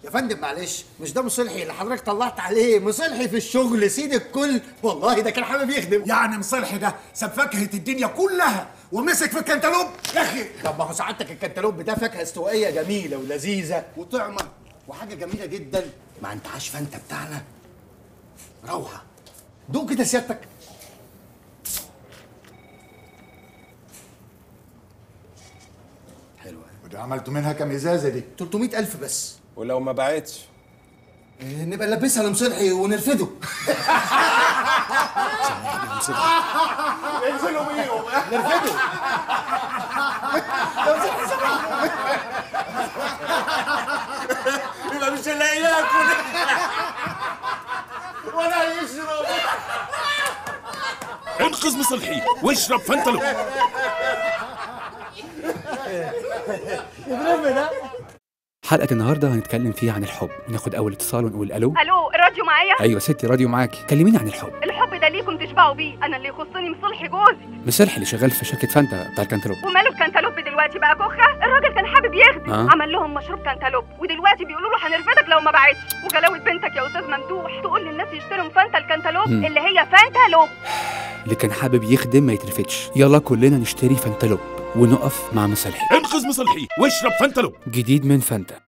يا فندم معلش مش ده مصلحي اللي حضرتك طلعت عليه مصلحي في الشغل سيد الكل والله ده كان حابب يخدم يعني مصلحي ده ساب فاكهه الدنيا كلها ومسك في الكنتالوب يا اخي طب ما هو سعادتك الكنتالوب ده فاكهه استوائيه جميله ولذيذه وطعمه وحاجه جميله جدا ما انتعاش فانتا بتاعنا روعه دوق كده سيادتك حلوه وده عملتوا منها كام ازازه دي 300 ألف بس ولو ما باعتش إيه، نبقى نلبسها لمصلحي ونرفده انزلوا بيهم نرفده يبقى مش هنلاقي ياكل ولا يشرب انقذ مصلحي واشرب فانتلو حلقة النهاردة هنتكلم فيها عن الحب وناخد أول اتصال ونقول ألو الو الراديو معايا أيوة ستي راديو معاكي كلميني عن الحب الحب ده ليكم تشبعوا بيه انا اللي يخصني مصلحي جوزي مصلحي اللي شغال في شركة فانتا بتاع الكنتالوب وماله الكنتالوب دلوقتي بقى كخه الراجل كان حابب يخدم آه. عمل لهم مشروب كنتالوب ودلوقتي بيقولوا له هنرفدك لو ما باعتش وجلاوه بنتك يا استاذ ممدوح تقول للناس يشتروا فانتا الكنتالوب مم. اللي هي فانتالوب اللي كان حابب يخدم ما يترفدش يلا كلنا نشتري فانتالوب ونقف مع مصلحي انقذ مصلحي واشرب فانتلو جديد من فانتا